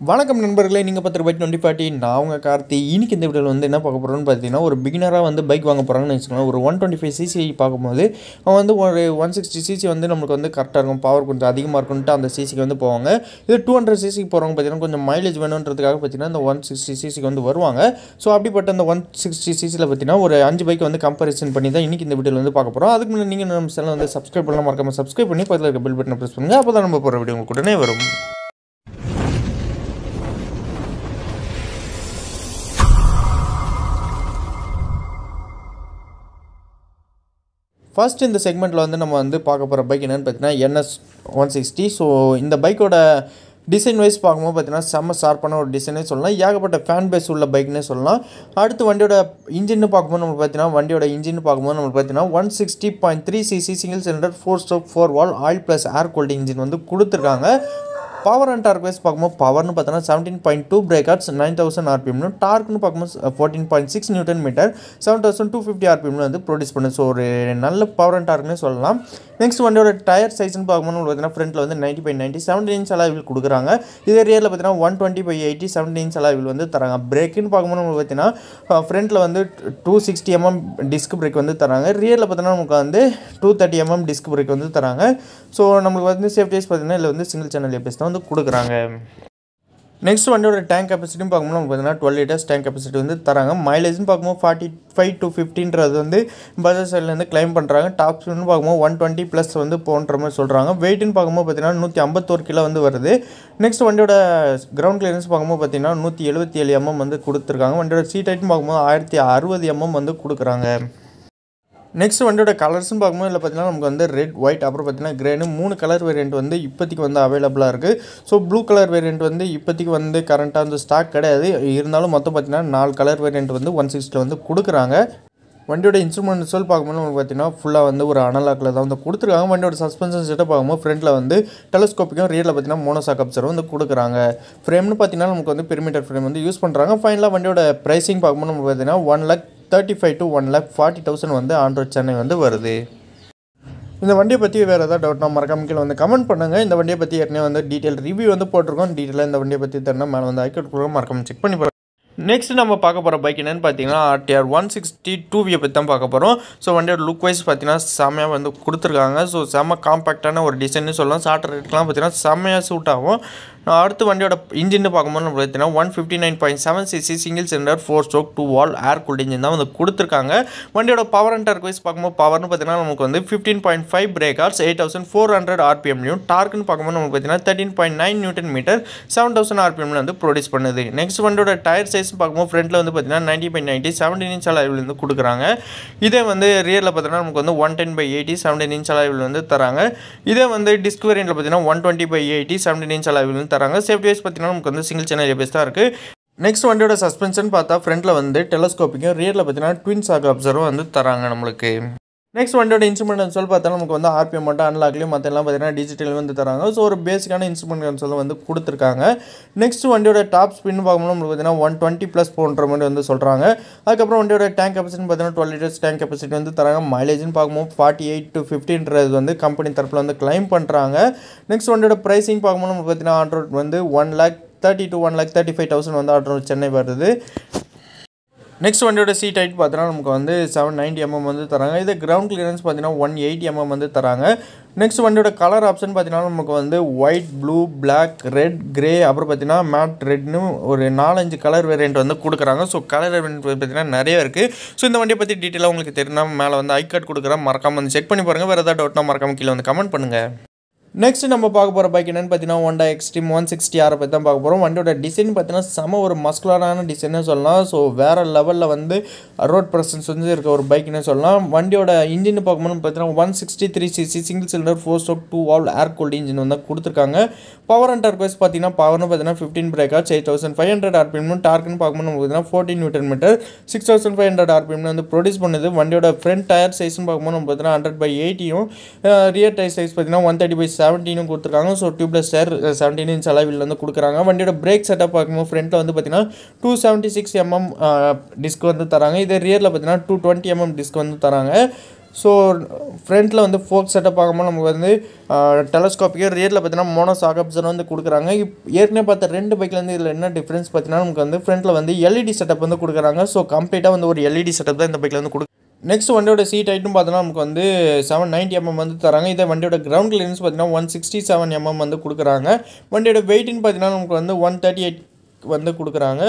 வணக்கம் நண்பர்களே நீங்கள் பத்து ரூபாய் டுவெண்ட்டி ஃபார்ட்டி நான் உங்கள் கார்த்தி இன்னைக்கு இந்த வீடியோவில் வந்து என்ன பார்க்க போகிறோன்னு பார்த்தீங்கன்னா ஒரு பிகினராக வந்து பைக் வாங்க போகிறாங்கன்னு வச்சுக்கோங்களேன் ஒரு ஒன் டுவெண்ட்டி ஃபைவ் சிசி பார்க்கும்போது அவன் வந்து ஒரு ஒன் சிக்ஸ்டி சிசி வந்து நமக்கு வந்து கரெக்டாக இருக்கும் பவர் கொஞ்சம் அதிகமாக இருக்குன்ட்டு அந்த சிசிக்கு வந்து போவாங்க இது டூ ஹண்ட்ரட் சிசிக்கு போகிறவங்க பார்த்தீங்கன்னா கொஞ்சம் மைலேஜ் வேணுன்றதுக்காக பார்த்தீங்கன்னா இந்த ஒன் சிக்ஸ்டி சிசிக்கு வந்து வருவாங்க ஸோ அப்படிப்பட்ட அந்த ஒன் சிக்ஸ்டி சிசியில் பார்த்தீங்கன்னா ஒரு அஞ்சு பைக் வந்து கம்பேரிசன் பண்ணி தான் இன்றைக்கி இந்த வீடியோவில் வந்து பார்க்க போகிறோம் அதுக்கு முன்னாடி நீங்கள் நம்ம சேனல் வந்து சப்ஸ்கிரைப் பண்ணலாம் மறக்காம சப்ஸ்கிரைப் பண்ணி பக்கத்தில் இருக்க பில் பட்டனை ப்ரெஸ் பண்ணுங்கள் அப்போ தான் நம்ம போகிற வீடியோ உங்களுக்கு உடனே வரும் ஃபர்ஸ்ட் இந்த செக்மெண்ட்டில் வந்து நம்ம வந்து பார்க்க போகிற பைக் என்னென்னு பார்த்தீங்கன்னா என்எஸ் ஒன் சிக்ஸ்டி ஸோ இந்த பைக்கோட டிசைன் வைஸ் பார்க்கும்போது பார்த்தீங்கன்னா செம்ம ஷார்ப்பான ஒரு டிசைனே சொல்லலாம் ஏகப்பட்ட ஃபேன் பேஸ் உள்ள பைக்னே சொல்லலாம் அடுத்து வண்டியோட இன்ஜின்னு பார்க்கும்போது நம்மளுக்கு பார்த்தீங்கன்னா வண்டியோட இன்ஜின் பார்க்கும்போது நம்மளுக்கு பார்த்தீங்கன்னா one sixty point three CC single cylinder four stroke four valve oil plus air cooled engine வந்து கொடுத்துருக்காங்க பவர் அண்ட் டார்க் வைஸ் பார்க்கும்போது பவர்னு பார்த்தோன்னா seventeen point two breakers nine thousand ஆர்பிஎம்னு டார்க்னு பார்க்கும்போது fourteen point six newton metre seven thousand two fifty ஆர்பிஎம்னு வந்து ப்ரொடியூஸ் பண்ணுது ஸோ ஒரு நல்ல பவர் அண்ட் டார்க்னு சொல்லலாம் நெக்ஸ்ட் வண்டியோட டயர் சைஸ்னு பார்க்கும்போது பார்த்தீங்கன்னா ஃப்ரண்ட்டில் வந்து ninety by ninety seventeen inch அலாவில் கொடுக்குறாங்க இதே ரியரில் பார்த்தீங்கன்னா one twenty by eighty seventeen inch அலாவில் வந்து தராங்க பிரேக்குன்னு பார்க்கும்போது நமக்கு பார்த்தீங்கன்னா ஃப்ரண்ட்டில் வந்து two sixty MM disc brake வந்து தராங்க ரியரில் பார்த்தீங்கன்னா நமக்கு வந்து two thirty MM disc brake வந்து தராங்க ஸோ நம்மளுக்கு வந்து சேஃப்டிஸ் பார்த்தீங்கன்னா இதில் வந்து சிங்கிள் சேனல் ஏபிஎஸ் தான் வந்து கொடுக்குறாங்க நெக்ஸ்ட் வண்டியோட டேங்க் கெப்பாசிட்டியும் பார்க்கும்போது நமக்கு பார்த்தீங்கன்னா டுவெல் லிட்டர்ஸ் டேங்க் கெப்பாசிட்டி வந்து தராங்க மைலேஜ்னு பார்க்கும்போது ஃபார்ட்டி ஃபைவ் டு ஃபிஃப்டின்றது வந்து பஜாஜ் சைட்லேருந்து கிளைம் பண்ணுறாங்க டாப் ஸ்பீட்னு பார்க்கும்போது ஒன் டுவெண்ட்டி ப்ளஸ் வந்து போன்ற மாதிரி சொல்கிறாங்க வெயிட்னு பார்க்கும்போது பார்த்தீங்கன்னா நூற்றி ஐம்பத்தோரு கிலோ வந்து வருது நெக்ஸ்ட் வண்டியோட கிரவுண்ட் கிளியரன்ஸ் பார்க்கும்போது பார்த்தீங்கன்னா நூற்றி எழுபத்தி ஏழு எம்எம் வந்து கொடுத்துருக்காங்க வண்டியோட சீட் ஹைட்னு பார்க்கும்போது ஆயிரத்தி அறுபது எம்எம் வந்து கொடுக்குறாங்க நெக்ஸ்ட் வண்டியோட கலர்ஸ்னு பார்க்கும்போது இல்லை பார்த்தீங்கன்னா நமக்கு வந்து ரெட் ஒயிட் அப்புறம் பார்த்தீங்கன்னா கிரேனு மூணு கலர் வேரியண்ட் வந்து இப்போதைக்கு வந்து அவைலபிளாக இருக்குது ஸோ ப்ளூ கலர் வேரியண்ட் வந்து இப்போதைக்கு வந்து கரண்ட்டாக வந்து ஸ்டாக் கிடையாது இருந்தாலும் மொத்தம் பார்த்தீங்கன்னா நாலு கலர் வேரியண்ட் வந்து ஒன் சிக்ஸ்டியில் வந்து கொடுக்குறாங்க வண்டியோட இன்ஸ்ட்ருமெண்ட் சொல் பார்க்கும்போது நமக்கு பார்த்தீங்கன்னா ஃபுல்லாக வந்து ஒரு அனலாக்கில் தான் வந்து கொடுத்துருக்காங்க வண்டியோட சஸ்பென்ஷன் செட்டை பார்க்கும்போது ஃப்ரண்ட்டில் வந்து டெலஸ்கோப்பிக்கும் ரியரில் பார்த்தீங்கன்னா மோனோசாக் அப்சரும் வந்து கொடுக்குறாங்க ஃப்ரேம்னு பார்த்தீங்கன்னா நமக்கு வந்து பெருமீட்டர் ஃப்ரேம் வந்து யூஸ் பண்ணுறாங்க ஃபைனலாக வண்டியோட ப்ரைஸிங் பார்க்கும்போது நமக்கு பார்த்தீங்கன்னா one lakh thirty five to one lakh forty thousand வந்து ஆண்ட்ராய்ட் சென்னை வந்து வருது இந்த வண்டியை பற்றி வேறு ஏதாவது டவுட்னா மறக்காம கீழே வந்து கமெண்ட் பண்ணுங்கள் இந்த வண்டியை பற்றி ஏற்கனவே வந்து டீட்டெயில் ரிவ்யூ வந்து போட்டிருக்கோம் டீட்டெயிலாக இந்த வண்டியை பற்றி தரணும் மேலே வந்து ஐக்கோட் கொடுக்குறோம் மறக்காம செக் பண்ணி பாருங்க நெக்ஸ்ட் நம்ம பார்க்க போகிற பைக் என்னென்னு பார்த்தீங்கன்னா ஆர்டிஆர் ஒன் சிக்ஸ்டி டூ வியை பற்றி தான் பார்க்க போகிறோம் ஸோ வண்டியோட லுக் வைஸ் பார்த்தீங்கன்னா செம்மையாக வந்து கொடுத்துருக்காங்க ஸோ செம்ம காம்பேக்டான ஒரு டிசைன்னு சொல்லலாம் சார்ட்டர் ரேட்லாம் பார்த்தீங்கன்னா செம்மையாக சூட் ஆகும் அடுத்து வண்டியோட இன்ஜின் பார்க்கும்போது நம்ம பார்த்தீங்கன்னா one fifty nine point seven CC single cylinder four stroke two valve air cooled engine தான் வந்து கொடுத்துருக்காங்க வண்டியோட பவர் அண்ட் டார்க் வைஸ் பார்க்கும்போது பவர்னு பார்த்தீங்கன்னா நமக்கு வந்து fifteen point five breakers eight thousand four hundred ஆர்பிஎம்லையும் டார்க்னு பார்க்கும்போது நமக்கு பார்த்தீங்கன்னா thirteen point nine newton metre seven thousand ஆர்பிஎம்ல வந்து ப்ரொடியூஸ் பண்ணுது நெக்ஸ்ட் வண்டியோட டயர் சைஸ் பார்க்கும்போது ஃப்ரண்ட்டில் வந்து பார்த்தீங்கன்னா ninety by ninety seventeen inch அளவில் வந்து கொடுக்குறாங்க இதே வந்து ரியரில் பார்த்தீங்கன்னா நமக்கு வந்து one ten by eighty seventeen inch அளவில் வந்து தராங்க இதே வந்து டிஸ்க் வேரியண்ட்டில் பார்த்தீங்கன்னா one twenty by eighty seventeen inch அளவில் வந்து தராங்க சேஃப்டி வைஸ் பார்த்தீங்கன்னா நமக்கு வந்து சிங்கிள் சேனல் ஏபிஎஸ் தான் இருக்குது நெக்ஸ்ட் வண்டியோட சஸ்பென்ஷன் பார்த்தா ஃப்ரண்ட்டில் வந்து டெலஸ்கோப்பிக்கும் ரியரில் பார்த்தீங்கன்னா ட்வின் சாக் அப்சர்வும் வந்து தராங்க நம்மளுக்கு நெக்ஸ்ட் வண்டியோட இன்ஸ்ட்ருமெண்ட் கன்சோல் பார்த்தா நமக்கு வந்து ஆர்பிஎம் மட்டும் அன்லாக்லையும் மற்ற எல்லாம் பார்த்தீங்கன்னா டிஜிட்டல் வந்து தராங்க ஸோ ஒரு பேசிக்கான இன்ஸ்ட்ருமெண்ட் கன்சோல் வந்து கொடுத்துருக்காங்க நெக்ஸ்ட் வண்டியோட டாப் ஸ்பின் பார்க்கும்போது நமக்கு பார்த்தீங்கன்னா ஒன் டுவெண்ட்டி ப்ளஸ் போன்ற மாதிரி வந்து சொல்கிறாங்க அதுக்கப்புறம் வண்டியோட டேங்க் கெப்பாசிட்டி பார்த்தீங்கன்னா டுவெல் லிட்டர்ஸ் டேங்க் கெப்பாசிட்டி வந்து தராங்க மைலேஜ்னு பார்க்கும்போது ஃபார்ட்டி எயிட் டு ஃபிஃப்டின்றது வந்து கம்பெனி தரப்பில் வந்து கிளைம் பண்ணுறாங்க நெக்ஸ்ட் வண்டியோட ப்ரைஸிங் பார்க்கும்போது நமக்கு பார்த்தீங்கன்னா ஆண்ட்ராய்ட் வந்து one lakh thirty to one lakh thirty five thousand வந்து ஆர்டர் சென்னை வருது நெக்ஸ்ட் வண்டியோட சீட் ஹைட் பார்த்தீங்கன்னா நமக்கு வந்து செவன் நைன்டி எம்எம் வந்து தராங்க இது கிரவுண்ட் கிளியரன்ஸ் பார்த்தீங்கன்னா ஒன் எயிட்டி எம்எம் வந்து தராங்க நெக்ஸ்ட் வண்டியோட கலர் ஆப்ஷன் பார்த்தீங்கன்னா நமக்கு வந்து white blue black red grey அப்புறம் பார்த்தீங்கன்னா மேட் ரெட்னு ஒரு நாலஞ்சு கலர் வேரியண்ட் வந்து கொடுக்குறாங்க ஸோ கலர் வேரியண்ட் பார்த்தீங்கன்னா நிறைய இருக்குது ஸோ இந்த வண்டியை பற்றி டீட்டெயிலாக உங்களுக்கு தெரியும்னா மேலே வந்து ஐ கார்டு கொடுக்குறேன் மறக்காம வந்து செக் பண்ணி பாருங்கள் வேறு ஏதாவது டவுட்னா மறக்காம கீழே வந்து கமெண்ட் பண்ணுங்கள் நெக்ஸ்ட் நம்ம பார்க்க போகிற பைக் என்னென்னு பார்த்தீங்கன்னா ஒண்டா எக்ஸ்ட்ரீம் ஒன் சிக்ஸ்டி ஆரை பற்றி தான் பார்க்க போகிறோம் வண்டியோட டிசைன் பார்த்தீங்கன்னா செம ஒரு மஸ்குலரான டிசைனே சொல்லலாம் ஸோ வேறு லெவலில் வந்து ரோட் ப்ரெசன்ஸ் வந்து இருக்க ஒரு பைக்னே சொல்லலாம் வண்டியோட இன்ஜின் பார்க்கும்போது பார்த்தீங்கன்னா one sixty three CC single cylinder four stroke two valve air cooled engine வந்து கொடுத்துருக்காங்க பவர் அண்ட் டார்க் வைஸ் பார்த்தீங்கன்னா பவர்னு பார்த்தீங்கன்னா fifteen breakers eight thousand five hundred RPM டார்க்னு பார்க்கும்போது நமக்கு பார்த்தீங்கன்னா fourteen newton metre six thousand five hundred RPM வந்து ப்ரொடியூஸ் பண்ணுது வண்டியோட ஃப்ரண்ட் டயர் சைஸ்னு பார்க்கும்போது நம்ம பார்த்தீங்கன்னா ஹண்ட்ரட் பை எயிட்டியும் ரியர் டயர் சைஸ் பார்த்தீங்கன்னா ஒன் தேர்ட்டி பை செவன்டீனும் கொடுத்துருக்காங்க so tubeless tyre seventeen inch அளவில் வந்து கொடுக்குறாங்க வண்டியோட பிரேக் செட்டப் பார்க்கும்போது ஃப்ரண்ட்டில் வந்து பார்த்தீங்கன்னா two seventy six MM disc வந்து தராங்க இதே ரியரில் பார்த்தீங்கன்னா டூ டுவெண்ட்டி எம்எம் டிஸ்க் வந்து தராங்க ஸோ ஃப்ரண்ட்டில் வந்து ஃபோக் செட்டப் பார்க்கும்போது நமக்கு வந்து டெலஸ்கோப்பிக்கு ரியரில் பார்த்தீங்கன்னா மோனோ சாகப்சர் வந்து கொடுக்குறாங்க இப் ஏற்கனவே பார்த்த ரெண்டு பைக்லேருந்து இதில் என்ன டிஃப்ரென்ஸ் பார்த்தீங்கன்னா நமக்கு வந்து ஃப்ரண்ட்டில் வந்து எல்இடி செட்டப் வந்து கொடுக்குறாங்க ஸோ கம்ப்ளீட்டாக வந்து ஒரு எல்இடி செட்டப் தான் இந்த பைக்கில் வந்து கொடு நெக்ஸ்ட் வண்டியோட சீட் ஹைட்டும் பார்த்தோன்னா நமக்கு வந்து செவன் நைன்ட்டி எம்எம் வந்து தராங்க இதே வண்டியோட கிரவுண்ட் கிளியரன்ஸ் பார்த்தீங்கன்னா ஒன் சிக்ஸ்டி செவன் எம்எம் வந்து கொடுக்குறாங்க வண்டியோட வெயிட்னு பார்த்தீங்கன்னா நமக்கு வந்து ஒன் தேர்ட்டி எயிட் வந்து கொடுக்குறாங்க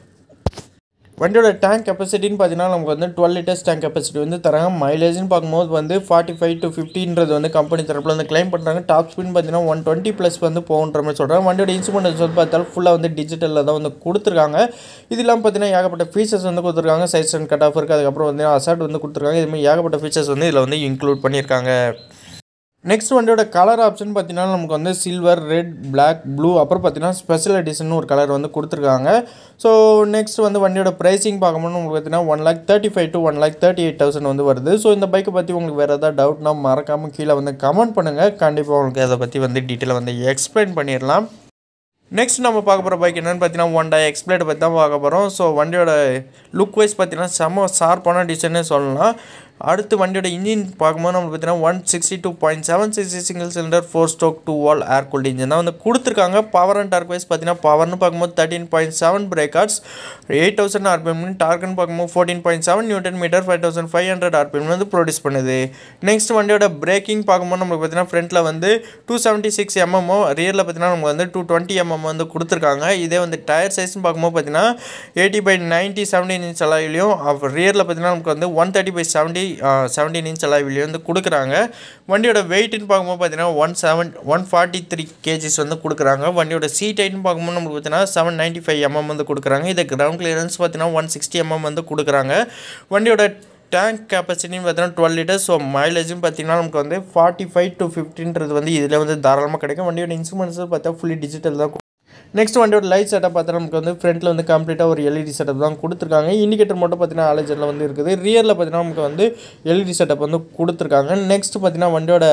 வண்டியோட டேங்க் கெப்பாசிட்டின்னு பார்த்தீங்கன்னா நமக்கு வந்து டுவெல் லிட்டர்ஸ் டேங்க் கெப்பாசிட்டி வந்து தராங்க மைலேஜ்னு பார்க்கும்போது வந்து ஃபார்ட்டி ஃபைவ் டு ஃபிஃப்டின்றது வந்து கம்பெனி தரப்பில் வந்து கிளைம் பண்ணுறாங்க டாப் ஸ்பீட் பார்த்தீங்கன்னா ஒன் டுவெண்ட்டி ப்ளஸ் வந்து போகுன்ற மாதிரி சொல்கிறாங்க வண்டியோட இன்ஸ்ட்ருமெண்ட்ஸ் வந்து பார்த்தாலும் ஃபுல்லாக வந்து டிஜிட்டலில் தான் வந்து கொடுத்துருக்காங்க இது இல்லாமல் பார்த்தீங்கன்னா ஏகப்பட்ட ஃபீச்சர்ஸ் வந்து கொடுத்துருக்காங்க சைஸ் அண்ட் கட் ஆஃப் இருக்குது அதுக்கப்புறம் வந்து அசாட் வந்து கொடுத்துருக்காங்க இதுமாதிரி ஏகப்பட்ட ஃபீச்சர்ஸ் வந்து இதில் வந்து இன்க்ளூட் பண்ணியிருக்காங்க நெக்ஸ்ட் வண்டியோட கலர் ஆப்ஷன் பார்த்தீங்கன்னா நமக்கு வந்து சில்வர் ரெட் பிளாக் ப்ளூ அப்புறம் பார்த்தீங்கன்னா ஸ்பெஷல் எடிஷன் ஒரு கலர் வந்து கொடுத்துருக்காங்க ஸோ நெக்ஸ்ட் வந்து வண்டியோட ப்ரைஸிங் பார்க்கும்போது உங்களுக்கு பார்த்தீங்கன்னா one lakh thirty five to one lakh thirty eight thousand வந்து வருது ஸோ இந்த பைக்கை பற்றி உங்களுக்கு வேறு ஏதாவது டவுட்னா மறக்காமல் கீழே வந்து கமெண்ட் பண்ணுங்கள் கண்டிப்பாக உங்களுக்கு அதை பற்றி வந்து டீட்டெயிலாக வந்து எக்ஸ்பிளைன் பண்ணிடலாம் நெக்ஸ்ட் நம்ம பார்க்க போகிற பைக் என்னென்னு பார்த்தீங்கன்னா ஒன் டை எக்ஸ்பிளேட் பற்றி தான் பார்க்க போகிறோம் ஸோ வண்டியோட லுக் வைஸ் பார்த்தீங்கன்னா செம்ம ஷார்ப்பான டிசைனே சொல்லலாம் அடுத்து வண்டியோட இன்ஜின் பார்க்கும்போது நம்ம பார்த்தீங்கன்னா one sixty two point seven sixty single cylinder four stroke two valve air cooled engine தான் வந்து கொடுத்துருக்காங்க பவர் அண்ட் டார்க் வைஸ் பார்த்தீங்கன்னா பவர்னு பார்க்கும்போது thirteen point seven brake horse eight thousand RPM டார்க்னு பார்க்கும்போது fourteen point seven newton metre five thousand five hundred RPM வந்து produce பண்ணுது நெக்ஸ்ட் வண்டியோட பிரேக்கிங் பார்க்கும்போது நம்மளுக்கு பார்த்தீங்கன்னா ஃப்ரண்ட்டில் வந்து டூ செவன்ட்டி சிக்ஸ் எம்எம்மோ ரியரில் பார்த்தீங்கன்னா நமக்கு வந்து டூ டுவெண்ட்டி எம்எம் வந்து கொடுத்துருக்காங்க இதே வந்து டயர் சைஸ்னு பார்க்கும்போது பார்த்தீங்கன்னா eighty by ninety seventeen inch அலாவிலையும் ரியரில் பார்த்தீங்கன்னா நமக்கு வந்து one thirty by seventy seventeen inch அலாவிலையும் வந்து கொடுக்குறாங்க வண்டியோட வெயிட்னு பார்க்கும்போது பார்த்தீங்கன்னா one seven one forty three kgs வந்து கொடுக்குறாங்க வண்டியோட சீட் ஹைட்னு பார்க்கும்போது நமக்கு பார்த்தீங்கன்னா செவன் நைன்ட்டி ஃபைவ் எம்எம் வந்து கொடுக்குறாங்க இது கிரவுண்ட் கிளியரன்ஸ் பார்த்தீங்கன்னா ஒன் சிக்ஸ்டி எம்எம் வந்து கொடுக்குறாங்க வண்டியோட டேங்க் கெப்பாசிட்டின்னு பார்த்தீங்கன்னா டுவெல் லிட்டர்ஸ் ஸோ மைலேஜும் பார்த்தீங்கன்னா நமக்கு வந்து ஃபார்ட்டி ஃபைவ் டு ஃபிஃப்டின்றது வந்து இதில் வந்து தாராளமாக கிடைக்கும் வண்டியோட இன்ஸ்ட்ருமெண்ட்ஸ் பார்த்தா ஃபுல்லி டிஜிட்டல் தான் நெக்ஸ்ட் வண்டியோட லைட் செட்டப் பார்த்தா நமக்கு வந்து ஃப்ரண்ட்டில் வந்து கம்ப்ளீட்டாக ஒரு எல்இடி செட்டப் தான் கொடுத்துருக்காங்க இண்டிகேட்டர் மட்டும் பார்த்தீங்கன்னா ஆலஜரில் வந்து இருக்குது ரியரில் பார்த்தீங்கன்னா நமக்கு வந்து எல்இடி செட்டப் வந்து கொடுத்துருக்காங்க நெக்ஸ்ட் பார்த்தீங்கன்னா வண்டியோட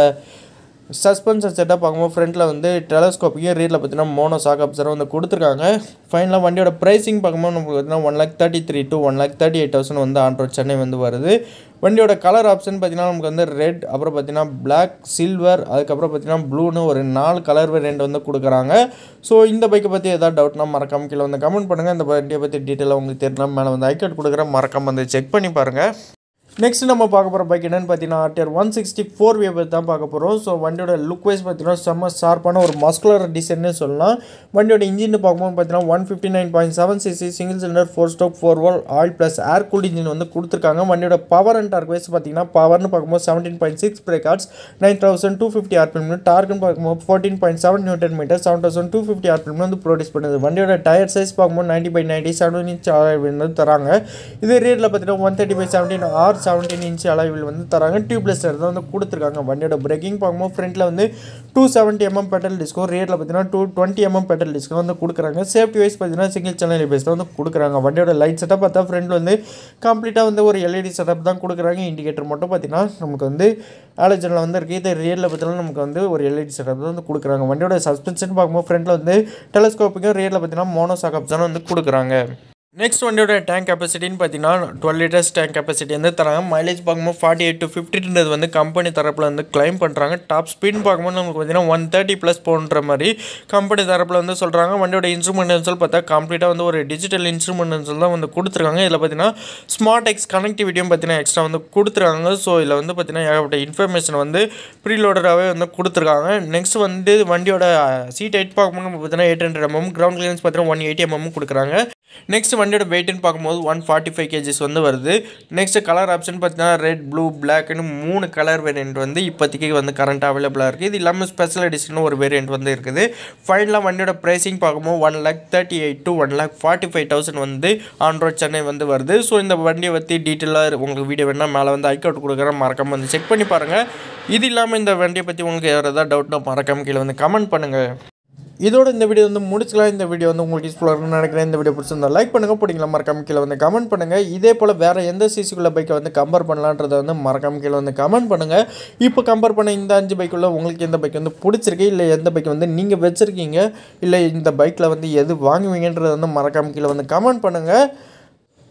சஸ்பென்சர் செட்டப் பார்க்கும்போது ஃப்ரண்ட்டில் வந்து டெலஸ்கோப்பியும் ரியரில் பார்த்தீங்கன்னா மோனோ சாக் அப்சர் வந்து கொடுத்துருக்காங்க ஃபைனலாக வண்டியோட ப்ரைஸிங் பார்க்கும்போது நமக்கு பார்த்தீங்கன்னா one lakh thirty three to one lakh thirty eight thousand வந்து ஆண்ட்ராய்ட் சென்னை வந்து வருது வண்டியோட கலர் ஆப்ஷன் பார்த்தீங்கன்னா நமக்கு வந்து ரெட் அப்புறம் பார்த்தீங்கன்னா பிளாக் சில்வர் அதுக்கப்புறம் பார்த்தீங்கன்னா ப்ளூன்னு ஒரு நாலு கலர் வேரியண்ட் வந்து கொடுக்குறாங்க ஸோ இந்த பைக்கை பற்றி ஏதாவது டவுட்னா மறக்காம கீழே வந்து கமெண்ட் பண்ணுங்கள் இந்த வண்டியை பற்றி டீட்டெயிலாக உங்களுக்கு தெரியலாம் மேலே வந்து ஐக்கார்ட் கொடுக்குறேன் மறக்காம வந்து செக் பண்ணி பாருங்கள் நெக்ஸ்ட் நம்ம பார்க்க போகிற பைக் என்னென்னு பார்த்தீங்கன்னா RTR one sixty four V பற்றி தான் பார்க்க போகிறோம் ஸோ வண்டியோட லுக் வைஸ் பார்த்தீங்கன்னா செம்ம ஷார்ப்பான ஒரு மஸ்குலர் டிசைன்னு சொல்லலாம் வண்டியோட இன்ஜின் பார்க்கும்போது பார்த்தீங்கன்னா one fifty nine point seven CC single cylinder four stroke four valve oil plus air cooled engine வந்து கொடுத்துருக்காங்க வண்டியோட பவர் அண்ட் டார்க் வைஸ் பார்த்தீங்கன்னா பவர்னு பார்க்கும்போது seventeen point six brake horse nine thousand two fifty RPM டார்க்னு பார்க்கும்போது fourteen point seven newton metre seven thousand two fifty RPM வந்து produce பண்ணுது வண்டியோட டயர் சைஸ் பார்க்கும்போது ninety by ninety seven inch வந்து தராங்க இதே ரேட்டில் பார்த்தீங்கன்னா one thirty by seventeen R seventeen inch அளவில் வந்து தராங்க டியூப்லெஸ் தான் வந்து கொடுத்துருக்காங்க வண்டியோட பிரேக்கிங் பார்க்கும்போது ஃப்ரண்ட்டில் வந்து two seventy MM petal disc ரேட்டில் பார்த்தீங்கன்னா two twenty MM petal disc வந்து கொடுக்குறாங்க சேஃப்டி வைஸ் பார்த்தீங்கன்னா சிங்கிள் சேனல் பேஸ் தான் வந்து கொடுக்குறாங்க வண்டியோட லைட் செட்டப் பார்த்தா ஃப்ரண்ட் வந்து கம்ப்ளீட்டாக வந்து ஒரு எல்இடி செட்டப் தான் கொடுக்குறாங்க இண்டிகேட்டர் மட்டும் பார்த்தீங்கன்னா நமக்கு வந்து ஆலோஜனில் வந்து இருக்குது இது ரியலில் பார்த்தீங்கன்னா நமக்கு வந்து ஒரு எல்இடி செட்டப் தான் வந்து கொடுக்குறாங்க வண்டியோட சஸ்பென்ஷன் பார்க்கும்போது ஃப்ரண்ட்டில் வந்து டெலஸ்கோப்புக்கும் ரியலில் பார்த்தீங்கன்னா மோனோ சாக்கப் தான் வந்து கொடுக்குறாங்க நெக்ஸ்ட் வண்டியோட டேங்க் கெப்பாசிட்டின்னு பார்த்தீங்கன்னா டுவெல் லிட்டர்ஸ் டேங்க் கெப்பாசிட்டி வந்து தராங்க மைலேஜ் பார்க்கும்போது ஃபார்ட்டி எயிட் டு ஃபிஃப்டின்றது வந்து கம்பெனி தரப்பில் வந்து கிளைம் பண்ணுறாங்க டாப் ஸ்பீட் பார்க்கும்போது நமக்கு பார்த்தீங்கன்னா ஒன் தேர்ட்டி ப்ளஸ் போன்ற மாதிரி கம்பெனி தரப்பில் வந்து சொல்கிறாங்க வண்டியோட இன்ஸ்ட்ருமெண்டன்சல் பார்த்தா கம்ப்ளீட்டாக வந்து ஒரு டிஜிட்டல் இன்ஸ்ட்ருமெண்டன்சல் தான் வந்து கொடுத்துருக்காங்க இதில் பார்த்தீங்கன்னா ஸ்மார்ட் எக்ஸ் கனெக்டிவிட்டியும் பார்த்தீங்கன்னா எக்ஸ்ட்ரா வந்து கொடுத்துருக்காங்க ஸோ இதில் வந்து பார்த்தீங்கன்னா ஏகப்பட்ட இன்ஃபர்மேஷன் வந்து ப்ரீலோடராகவே வந்து கொடுத்துருக்காங்க நெக்ஸ்ட் வந்து வண்டியோட சீட் ஹைட் பார்க்கும்போது நமக்கு பார்த்தீங்கன்னா eight hundred MM ground clearance பார்த்தீங்கன்னா ஒன் எயிட்டி எம்எம் கொடுக்குறாங்க நெக்ஸ்ட் வண்டியோட வெயிட்னு பார்க்கும்போது ஒன் ஃபார்ட்டி ஃபைவ் கேஜிஸ் வந்து வருது நெக்ஸ்ட் கலர் ஆப்ஷன் பார்த்தீங்கன்னா ரெட் ப்ளூ பிளாக்னு மூணு கலர் வேரியண்ட் வந்து இப்போதைக்கு வந்து கரண்ட் அவைலபிளாக இருக்குது இது இல்லாமல் ஸ்பெஷல் எடிஷன் ஒரு வேரியண்ட் வந்து இருக்குது ஃபைனலாக வண்டியோட ப்ரைஸிங் பார்க்கும்போது one lakh thirty eight to one lakh forty five thousand வந்து ஆண்ட்ராய்ட் சென்னை வந்து வருது ஸோ இந்த வண்டியை பற்றி டீட்டெயிலாக உங்களுக்கு வீடியோ வேணால் மேலே வந்து ஐக்கவுட் கொடுக்குறேன் மறக்காமல் வந்து செக் பண்ணி பாருங்கள் இது இல்லாமல் இந்த வண்டியை பற்றி உங்களுக்கு வேறு ஏதாவது டவுட்னா மறக்காம கீழே வந்து கமெண்ட் பண்ணுங்கள் இதோட இந்த வீடியோ வந்து முடிச்சுக்கலாம் இந்த வீடியோ வந்து உங்களுக்கு யூஸ்ஃபுல்லாக இருக்கும்னு நினைக்கிறேன் இந்த வீடியோ பிடிச்சிருந்தா லைக் பண்ணுங்கள் பிடிங்களா மறக்காம கீழே வந்து கமெண்ட் பண்ணுங்கள் இதே போல் வேறு எந்த சிசிக்குள்ள பைக்கை வந்து கம்பேர் பண்ணலான்றதை வந்து மறக்காம கீழே வந்து கமெண்ட் பண்ணுங்கள் இப்போ கம்பேர் பண்ண இந்த அஞ்சு பைக்குள்ள உங்களுக்கு எந்த பைக் வந்து பிடிச்சிருக்கு இல்லை எந்த பைக் வந்து நீங்கள் வச்சுருக்கீங்க இல்லை இந்த பைக்கில் வந்து எது வாங்குவீங்கன்றதை வந்து மறக்காம கீழே வந்து கமெண்ட் பண்ணுங்கள்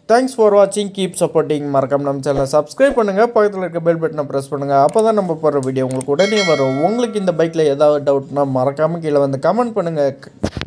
தேங்க்ஸ் ஃபார் வாட்சிங் கீப் சப்போர்ட்டிங் மறக்காம நம்ம சேனலை சப்ஸ்கிரைப் பண்ணுங்கள் பக்கத்தில் இருக்க பெல் பட்டனை ப்ரெஸ் பண்ணுங்கள் அப்போ தான் நம்ம போடுற வீடியோ உங்களுக்கு உடனே வரும் உங்களுக்கு இந்த பைக்கில் ஏதாவது டவுட்னா மறக்காமல் கீழே வந்து கமெண்ட் பண்ணுங்கள்